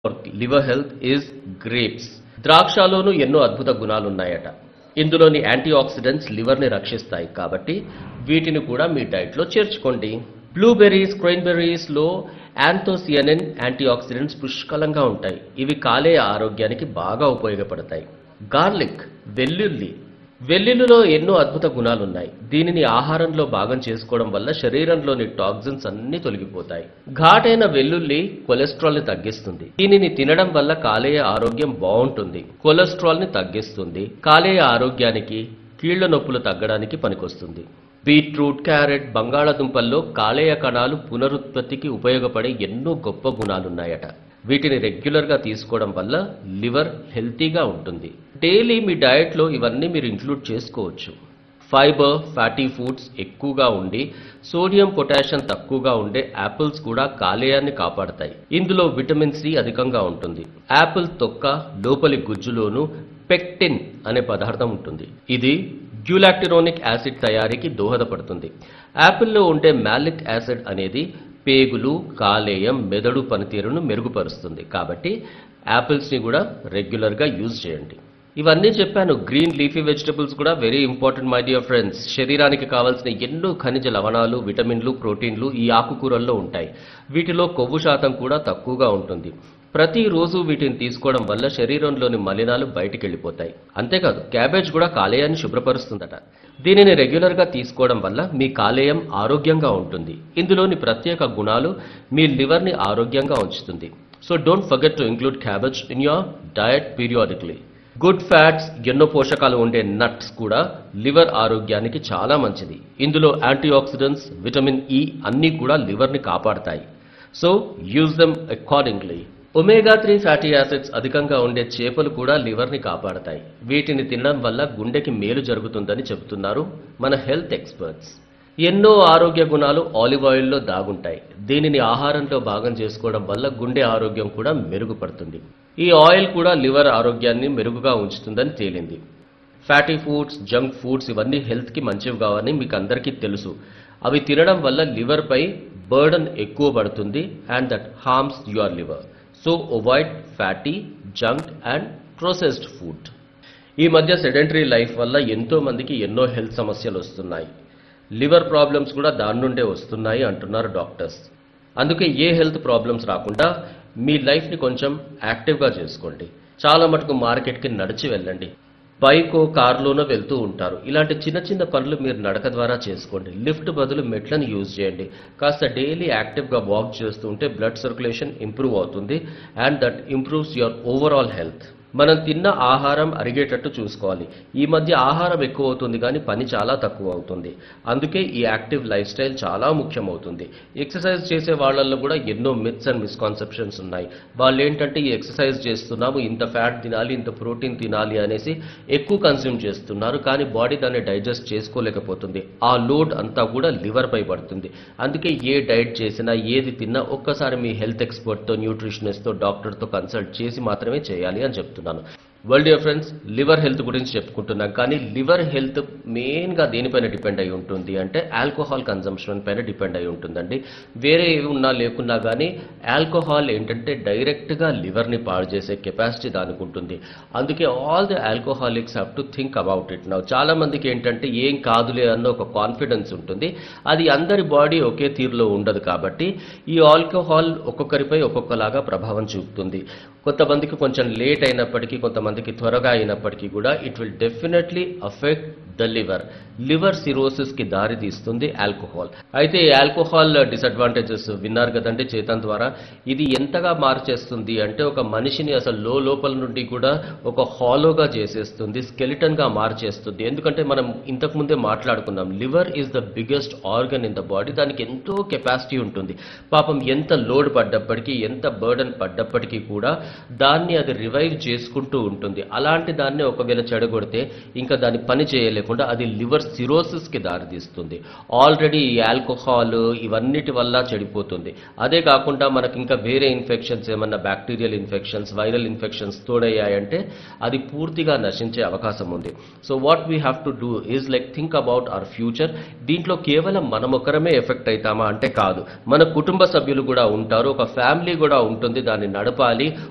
liver health is grapes ద్రాక్షలోనూ ఎన్నో అద్భుత గుణాలున్నాయట ఇందులోని యాంటీ ఆక్సిడెంట్స్ లివర్ని రక్షిస్తాయి కాబట్టి వీటిని కూడా మీ డైట్లో చేర్చుకోండి బ్లూబెర్రీస్ క్రెయిన్బెర్రీస్ లో యాంథోసియనిన్ యాంటీ ఆక్సిడెంట్స్ పుష్కలంగా ఉంటాయి ఇవి కాలేయ ఆరోగ్యానికి బాగా ఉపయోగపడతాయి గార్లిక్ వెల్లుల్లి వెల్లుల్లిలో ఎన్నో అద్భుత గుణాలు ఉన్నాయి దీనిని ఆహారంలో భాగం చేసుకోవడం వల్ల శరీరంలోని టాక్సిన్స్ అన్ని తొలగిపోతాయి ఘాటైన వెల్లుల్లి కొలెస్ట్రాల్ ని తగ్గిస్తుంది దీనిని తినడం వల్ల కాలేయ ఆరోగ్యం బాగుంటుంది కొలెస్ట్రాల్ ని తగ్గిస్తుంది కాలేయ ఆరోగ్యానికి కీళ్ల నొప్పులు తగ్గడానికి పనికొస్తుంది బీట్రూట్ క్యారెట్ బంగాళాదుంపల్లో కాలేయ కణాలు పునరుత్పత్తికి ఉపయోగపడే ఎన్నో గొప్ప గుణాలున్నాయట వీటిని రెగ్యులర్గా తీసుకోవడం వల్ల లివర్ హెల్తీగా ఉంటుంది డైలీ మీ డయట్లో ఇవన్నీ మీరు ఇంక్లూడ్ చేసుకోవచ్చు ఫైబర్ ఫ్యాటీ ఫుడ్స్ ఎక్కువగా ఉండి సోడియం పొటాషియం తక్కువగా ఉండే యాపిల్స్ కూడా కాలేయాన్ని కాపాడతాయి ఇందులో విటమిన్ సి అధికంగా ఉంటుంది యాపిల్ తొక్క లోపలి గుజ్జులోను పెక్టిన్ అనే పదార్థం ఉంటుంది ఇది గ్యూలాక్టిరోనిక్ యాసిడ్ తయారీకి దోహదపడుతుంది యాపిల్లో ఉండే మ్యాలిక్ యాసిడ్ అనేది పేగులు కాలేయం మెదడు పనితీరును మెరుగుపరుస్తుంది కాబట్టి యాపిల్స్ని కూడా రెగ్యులర్గా యూజ్ చేయండి ఇవన్నీ చెప్పాను గ్రీన్ లీఫీ వెజిటబుల్స్ కూడా very important my dear friends శరీరానికి కావాల్సిన ఎన్నో ఖనిజ లవణాలు విటమిన్లు ప్రోటీన్లు ఈ ఆకుకూరల్లో ఉంటాయి వీటిలో కొవ్వు శాతం కూడా తక్కువగా ఉంటుంది ప్రతిరోజు వీటిని తీసుకోవడం వల్ల శరీరంలోని మలినాలు బయటికి వెళ్ళిపోతాయి అంతేకాదు క్యాబేజ్ కూడా కాలేయాన్ని శుభ్రపరుస్తుందట దీనిని రెగ్యులర్గా తీసుకోవడం వల్ల మీ కాలేయం ఆరోగ్యంగా ఉంటుంది ఇందులోని ప్రత్యేక గుణాలు మీ లివర్ని ఆరోగ్యంగా ఉంచుతుంది so don't forget to include cabbage in your diet periodically good fats ఎన్నో పోషకాలు ఉండే నట్స్ కూడా లివర్ ఆరోగ్యానికి చాలా మంచిది ఇందులో యాంటీ ఆక్సిడెంట్స్ విటమిన్ ఇ అన్నీ కూడా లివర్ని కాపాడతాయి so use them accordingly omega three fatty acids అధికంగా ఉండే చేపలు కూడా లివర్ని కాపాడతాయి వీటిని తినడం వల్ల గుండెకి మేలు జరుగుతుందని చెబుతున్నారు మన హెల్త్ ఎక్స్పర్ట్స్ ఎన్నో ఆరోగ్య గుణాలు ఆలివ్ ఆయిల్లో దాగుంటాయి దీనిని ఆహారంలో భాగం చేసుకోవడం వల్ల గుండె ఆరోగ్యం కూడా మెరుగుపడుతుంది ఈ ఆయిల్ కూడా లివర్ ఆరోగ్యాన్ని మెరుగుగా ఉంచుతుందని తేలింది ఫ్యాటీ ఫుడ్స్ జంక్ ఫుడ్స్ ఇవన్నీ హెల్త్కి మంచివి కావని మీకు అందరికీ తెలుసు అవి తినడం వల్ల లివర్పై బర్డన్ ఎక్కువ పడుతుంది and that harms your liver so avoid fatty junk and processed food ఈ మధ్య సెడెంటరీ లైఫ్ వల్ల ఎంతో మందికి ఎన్నో హెల్త్ సమస్యలు వస్తున్నాయి లివర్ ప్రాబ్లమ్స్ కూడా దాని నుండే వస్తున్నాయి అంటున్నారు డాక్టర్స్ అందుకే ఏ హెల్త్ ప్రాబ్లమ్స్ రాకుండా మీ లైఫ్ని కొంచెం యాక్టివ్గా చేసుకోండి చాలా మటుకు మార్కెట్కి నడిచి వెళ్ళండి బైకో కార్లోనో వెళ్తూ ఉంటారు ఇలాంటి చిన్న చిన్న పనులు మీరు నడక ద్వారా చేసుకోండి లిఫ్ట్ బదులు మెట్లను యూజ్ చేయండి కాస్త డైలీ యాక్టివ్గా వాక్ చేస్తూ ఉంటే బ్లడ్ సర్క్యులేషన్ ఇంప్రూవ్ అవుతుంది and that improves your overall health మనం తిన్న ఆహారం అరిగేటట్టు చూసుకోవాలి ఈ మధ్య ఆహారం ఎక్కువ అవుతుంది కానీ పని చాలా తక్కువ అవుతుంది అందుకే ఈ యాక్టివ్ లైఫ్ స్టైల్ చాలా ముఖ్యమవుతుంది ఎక్సర్సైజ్ చేసే వాళ్ళల్లో కూడా ఎన్నో మిత్స్ అండ్ మిస్కాన్సెప్షన్స్ ఉన్నాయి వాళ్ళు ఏంటంటే ఈ ఎక్సర్సైజ్ చేస్తున్నాము ఇంత ఫ్యాట్ తినాలి ఇంత ప్రోటీన్ తినాలి అనేసి ఎక్కువ కన్స్యూమ్ చేస్తున్నారు కానీ బాడీ దాన్ని డైజెస్ట్ చేసుకోలేకపోతుంది ఆ లోడ్ అంతా కూడా లివర్ పై పడుతుంది అందుకే ఏ డైట్ చేసినా ఏది తిన్నా ఒక్కసారి మీ హెల్త్ ఎక్స్పర్ట్తో న్యూట్రిషనిస్ట్తో డాక్టర్తో కన్సల్ట్ చేసి మాత్రమే చేయాలి అని చెప్తున్నాను world dear friends liver health గురించి చెప్పుకుంటున్నాం కానీ లివర్ హెల్త్ మెయిన్గా దేనిపైన డిపెండ్ అయి ఉంటుంది అంటే ఆల్కహాల్ కన్జంప్షన్ పైన డిపెండ్ అయి ఉంటుందండి వేరే ఏవి ఉన్నా లేకున్నా కానీ ఆల్కహాల్ ఏంటంటే డైరెక్ట్గా లివర్ని పాడు చేసే కెపాసిటీ దానికి ఉంటుంది అందుకే all the alcoholics have to think about it now చాలా మందికి ఏంటంటే ఏం కాదులే అన్న ఒక కాన్ఫిడెన్స్ ఉంటుంది అది అందరి బాడీ ఒకే తీరులో ఉండదు కాబట్టి ఈ ఆల్కహాల్ ఒక్కొక్కరిపై ఒక్కొక్కలాగా ప్రభావం చూపుతుంది కొంతమందికి కొంచెం లేట్ అయినప్పటికీ కొంతమందికి త్వరగా అయినప్పటికీ కూడా it will definitely affect the liver liver cirrhosis కి దారి తీస్తుంది ఆల్కహాల్ అయితే ఈ ఆల్కహాల్ డిసడ్వాంటేజెస్ విన్నారు కదండి చేతన్ ద్వారా ఇది ఎంతగా మార్చేస్తుంది అంటే ఒక మనిషిని అసలు లో లోపల నుండి కూడా ఒక హాలోగా చేసేస్తుంది స్కెలిటన్ గా మార్చేస్తుంది ఎందుకంటే మనం ఇంతకు ముందే మాట్లాడుకున్నాం liver is the biggest organ in the body దానికి ఎంతో కెపాసిటీ ఉంటుంది పాపం ఎంత లోడ్ పడ్డప్పటికీ ఎంత బర్డన్ పడ్డప్పటికీ కూడా దాన్ని అది రివైవ్ చేసుకుంటూ ఉంటుంది అలాంటి దాన్ని ఒకవేళ చెడగొడితే ఇంకా దాని పని చేయలేకుండా అది లివర్ సిరోసిస్ కి దారితీస్తుంది ఆల్రెడీ ఈ ఆల్కహాల్ ఇవన్నిటి వల్ల చెడిపోతుంది అదే కాకుండా మనకి ఇంకా వేరే ఇన్ఫెక్షన్స్ ఏమన్నా బ్యాక్టీరియల్ ఇన్ఫెక్షన్స్ వైరల్ ఇన్ఫెక్షన్స్ తోడయ్యాయంటే అది పూర్తిగా నశించే అవకాశం ఉంది so what we have to do is like think about our future దీంట్లో కేవలం మనం ఒకరమే ఎఫెక్ట్ అవుతామా అంటే కాదు మన కుటుంబ సభ్యులు కూడా ఉంటారు ఒక ఫ్యామిలీ కూడా ఉంటుంది దాన్ని నడపాలి